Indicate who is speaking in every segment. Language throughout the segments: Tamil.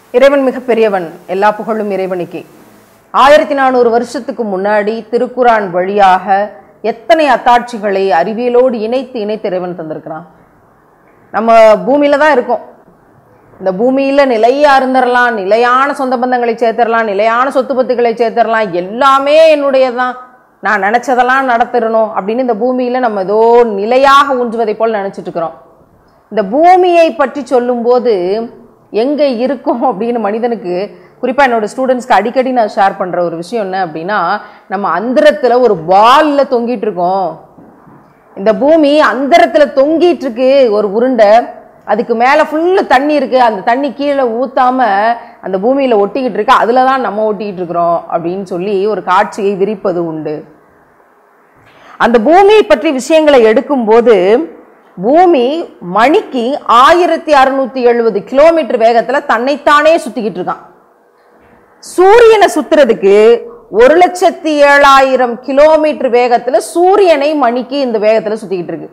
Speaker 1: இறைவன் மிகப்பெரியவன் எல்லா புகழும் இறைவனுக்கே ஆயிரத்தி நானூறு வருஷத்துக்கு முன்னாடி திருக்குரான் வழியாக எத்தனை அத்தாட்சிகளை அறிவியலோடு இணைத்து இணைத்து இறைவன் தந்திருக்கிறான் நம்ம பூமியில தான் இருக்கோம் இந்த பூமியில நிலையா இருந்துடலாம் நிலையான சொந்த பந்தங்களை சேர்த்துடலாம் நிலையான சொத்து பத்துக்களை சேர்த்துடலாம் எல்லாமே என்னுடையதுதான் நான் நினைச்சதெல்லாம் நடத்திடணும் அப்படின்னு இந்த பூமியில நம்ம ஏதோ நிலையாக ஊன்றுவதை போல் நினைச்சிட்டு இருக்கிறோம் இந்த பூமியை பற்றி சொல்லும்போது எங்க இருக்கோம் அப்படின்னு மனிதனுக்கு குறிப்பா என்னோட ஸ்டூடெண்ட்ஸ்க்கு அடிக்கடி நான் ஷேர் பண்ற ஒரு விஷயம் என்ன அப்படின்னா நம்ம அந்தரத்துல ஒரு பால்ல தொங்கிட்டு இருக்கோம் இந்த பூமி அந்தரத்துல தொங்கிட்டு இருக்கு ஒரு உருண்டை அதுக்கு மேல ஃபுல்லு தண்ணி இருக்கு அந்த தண்ணி கீழே ஊத்தாம அந்த பூமியில ஒட்டிக்கிட்டு இருக்கு அதுல தான் நம்ம ஒட்டிக்கிட்டு இருக்கிறோம் அப்படின்னு சொல்லி ஒரு காட்சியை விரிப்பது உண்டு அந்த பூமியை பற்றி விஷயங்களை எடுக்கும்போது பூமி மணிக்கு ஆயிரத்தி அறுநூத்தி எழுபது கிலோமீட்டர் வேகத்துல தன்னைத்தானே சுத்திக்கிட்டு இருக்கான் சூரியனை சுத்துறதுக்கு ஒரு லட்சத்தி ஏழாயிரம் கிலோமீட்டர் வேகத்துல சூரியனை மணிக்கு இந்த வேகத்துல சுத்திக்கிட்டு இருக்கு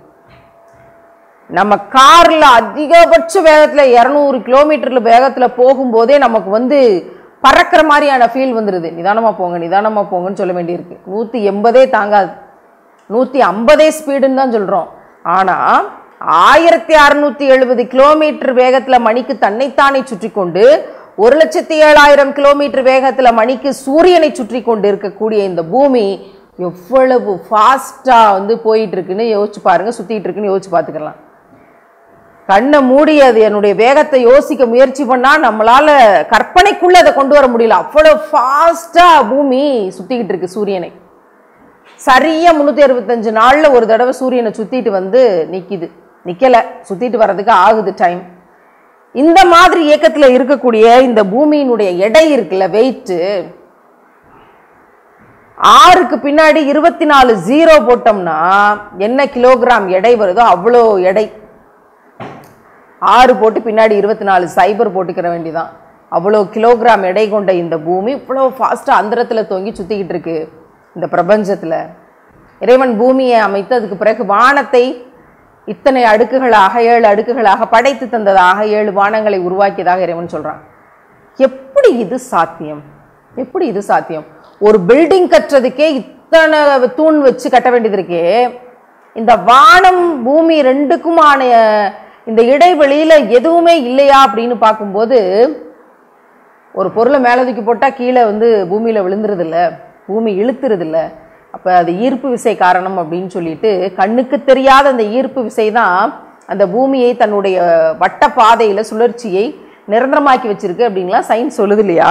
Speaker 1: நம்ம கார்ல அதிகபட்ச வேகத்துல இருநூறு கிலோமீட்டர்ல வேகத்துல போகும்போதே நமக்கு வந்து பறக்கிற மாதிரியான ஃபீல் வந்துடுது நிதானமா போங்க நிதானமா போங்கன்னு சொல்ல வேண்டியிருக்கு நூத்தி எண்பதே தாங்காது நூத்தி ஐம்பதே ஸ்பீடுன்னு தான் சொல்றோம் ஆனா ஆயிரத்தி அறுநூத்தி எழுபது கிலோமீட்டர் வேகத்துல மணிக்கு தன்னைத்தானே சுற்றி கொண்டு ஒரு லட்சத்தி ஏழாயிரம் கிலோமீட்டர் வேகத்துல மணிக்கு சூரியனை சுற்றி கொண்டு இருக்கக்கூடிய இந்த பூமி எவ்வளவு ஃபாஸ்டா வந்து போயிட்டு இருக்குன்னு யோசிச்சு பாருங்க சுத்திட்டு இருக்குன்னு யோசிச்சு பார்த்துக்கலாம் கண்ணை மூடி அது என்னுடைய வேகத்தை யோசிக்க முயற்சி பண்ணா நம்மளால கற்பனைக்குள்ள அதை கொண்டு வர முடியல அவ்வளவு ஃபாஸ்டா பூமி சுத்திக்கிட்டு இருக்கு சூரியனை சரியா முன்னூத்தி அறுபத்தஞ்சு நாள்ல ஒரு தடவை சூரியனை சுத்திட்டு வந்து நிக்குது நிக்கல சுத்திட்டு வர்றதுக்கு ஆகுது டைம் இந்த மாதிரி இயக்கத்துல இருக்கக்கூடிய இந்த பூமியினுடைய எடை இருக்குல்ல வெயிட் ஆறுக்கு பின்னாடி இருபத்தி நாலு ஜீரோ போட்டோம்னா என்ன கிலோகிராம் எடை வருதோ அவ்வளோ எடை ஆறு போட்டு பின்னாடி இருபத்தி நாலு சைபர் போட்டுக்கிற வேண்டிதான் அவ்வளோ கிலோகிராம் எடை கொண்ட இந்த பூமி இவ்வளோ ஃபாஸ்ட்டாக அந்தரத்தில் தொங்கி சுற்றிக்கிட்டு இருக்கு இந்த பிரபஞ்சத்தில் இறைவன் பூமியை அமைத்து அதுக்கு பிறகு வானத்தை இத்தனை அடுக்குகளாக ஏழு அடுக்குகளாக படைத்து தந்ததாக ஏழு வானங்களை உருவாக்கியதாக இறைவன் சொல்றான் எப்படி இது சாத்தியம் எப்படி இது சாத்தியம் ஒரு பில்டிங் கட்டுறதுக்கே இத்தனை தூண் வச்சு கட்ட வேண்டியது இருக்கே இந்த வானம் பூமி ரெண்டுக்குமான இந்த இடைவெளியில எதுவுமே இல்லையா அப்படின்னு பார்க்கும்போது ஒரு பொருளை மேலே தூக்கி போட்டால் கீழே வந்து பூமியில் விழுந்துருது இல்ல பூமி இழுத்துருது இல்ல அப்போ அது ஈர்ப்பு விசை காரணம் அப்படின்னு சொல்லிட்டு கண்ணுக்கு தெரியாத அந்த ஈர்ப்பு விசை தான் அந்த பூமியை தன்னுடைய வட்ட பாதையில் சுழற்சியை நிரந்தரமாக்கி வச்சிருக்கு அப்படின்லாம் சயின்ஸ் சொல்லுது இல்லையா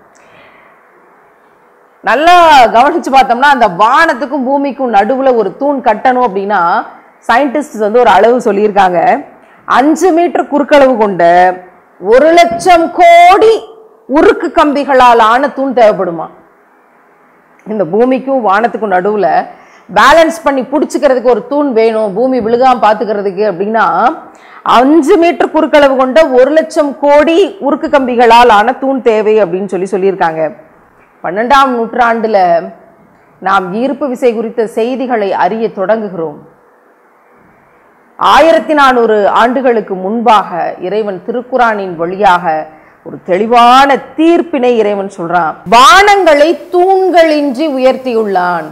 Speaker 1: நல்லா கவனிச்சு பார்த்தோம்னா அந்த வானத்துக்கும் பூமிக்கும் நடுவில் ஒரு தூண் கட்டணும் அப்படின்னா சயின்டிஸ்ட் வந்து ஒரு அளவு சொல்லியிருக்காங்க அஞ்சு மீட்டர் குறுக்களவு கொண்ட ஒரு லட்சம் கோடி உருக்கு கம்பிகளால் ஆன தூண் தேவைப்படுமா இந்த பூமிக்கும் வானத்துக்கும் நடுவில் பேலன்ஸ் பண்ணி பிடிச்சிக்கிறதுக்கு ஒரு தூண் வேணும் பூமி விழுகாம பார்த்துக்கிறதுக்கு அப்படின்னா அஞ்சு மீட்டர் குறுக்களவு கொண்ட ஒரு லட்சம் கோடி உருக்கு கம்பிகளால் ஆன தூண் தேவை அப்படின்னு சொல்லி சொல்லியிருக்காங்க பன்னெண்டாம் நூற்றாண்டுல நாம் ஈர்ப்பு விசை குறித்த செய்திகளை அறிய தொடங்குகிறோம் ஆயிரத்தி நானூறு ஆண்டுகளுக்கு முன்பாக இறைவன் திருக்குறானின் வழியாக ஒரு தெளிவான தீர்ப்பினை இறைவன் சொல்றான் வானங்களை தூண்களின்றி உயர்த்தியுள்ளான்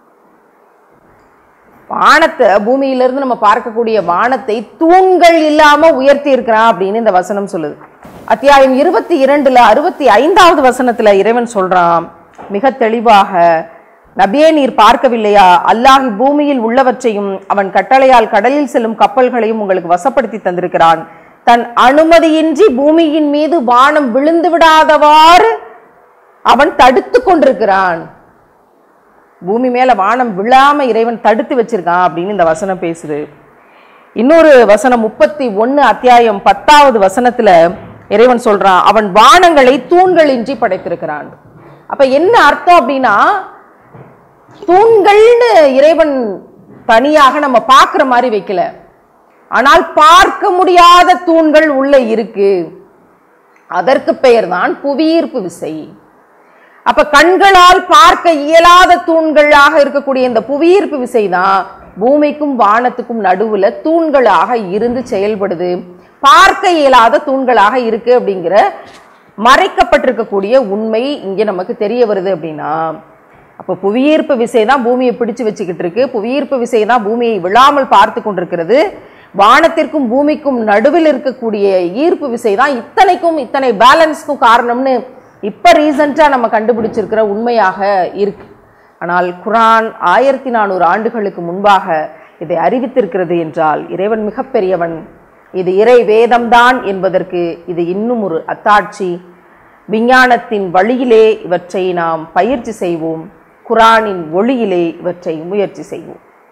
Speaker 1: வானத்தை பூமியிலிருந்து நம்ம பார்க்கக்கூடிய வானத்தை தூண்கள் இல்லாம உயர்த்தி இருக்கிறான் அப்படின்னு இந்த வசனம் சொல்லுது அத்தியாயம் இருபத்தி இரண்டுல அறுபத்தி ஐந்தாவது வசனத்துல இறைவன் சொல்றான் மிக தெளிவாக நபியே நீர் பார்க்கவில்லையா அல்லாஹ் பூமியில் உள்ளவற்றையும் அவன் கட்டளையால் கடலில் செல்லும் கப்பல்களையும் உங்களுக்கு வசப்படுத்தி தந்திருக்கிறான் தன் அனுமதியின்றி பூமியின் மீது வானம் விழுந்து விடாதவாறு அவன் தடுத்து கொண்டிருக்கிறான் பூமி மேல வானம் விழாம இறைவன் தடுத்து வச்சிருக்கான் அப்படின்னு இந்த வசனம் பேசுது இன்னொரு வசனம் முப்பத்தி ஒன்னு அத்தியாயம் பத்தாவது வசனத்துல இறைவன் சொல்றான் அவன் வானங்களை தூண்களின்றி படைத்திருக்கிறான் அப்ப என்ன அர்த்தம் அப்படின்னா தூண்கள்னு இறைவன் தனியாக நம்ம பார்க்குற மாதிரி வைக்கல ஆனால் பார்க்க முடியாத தூண்கள் உள்ள இருக்கு அதற்கு பெயர்தான் புவியீர்ப்பு விசை அப்ப கண்களால் பார்க்க இயலாத தூண்களாக இருக்கக்கூடிய இந்த புவியீர்ப்பு விசை தான் பூமிக்கும் வானத்துக்கும் நடுவுல தூண்களாக இருந்து செயல்படுது பார்க்க இயலாத தூண்களாக இருக்கு அப்படிங்கிற மறைக்கப்பட்டிருக்கக்கூடிய உண்மை இங்கே நமக்கு தெரிய வருது அப்படின்னா அப்போ புவியீர்ப்பு விசை தான் பூமியை பிடிச்சு வச்சுக்கிட்டு இருக்கு புவியீர்ப்பு விசை தான் பூமியை விழாமல் பார்த்து கொண்டிருக்கிறது வானத்திற்கும் பூமிக்கும் நடுவில் இருக்கக்கூடிய ஈர்ப்பு விசை தான் இத்தனைக்கும் இத்தனை பேலன்ஸ்க்கும் காரணம்னு இப்போ ரீசண்டாக நம்ம கண்டுபிடிச்சிருக்கிற உண்மையாக இருக்கு ஆனால் குரான் ஆயிரத்தி நானூறு ஆண்டுகளுக்கு முன்பாக இதை அறிவித்திருக்கிறது என்றால் இறைவன் மிகப்பெரியவன் இது இறை வேதம்தான் என்பதற்கு இது இன்னும் ஒரு அத்தாட்சி விஞ்ஞானத்தின் வழியிலே இவற்றை நாம் பயிற்சி செய்வோம் குரானின் ஒளியிலே இவற்றை முயற்சி செய்வோம்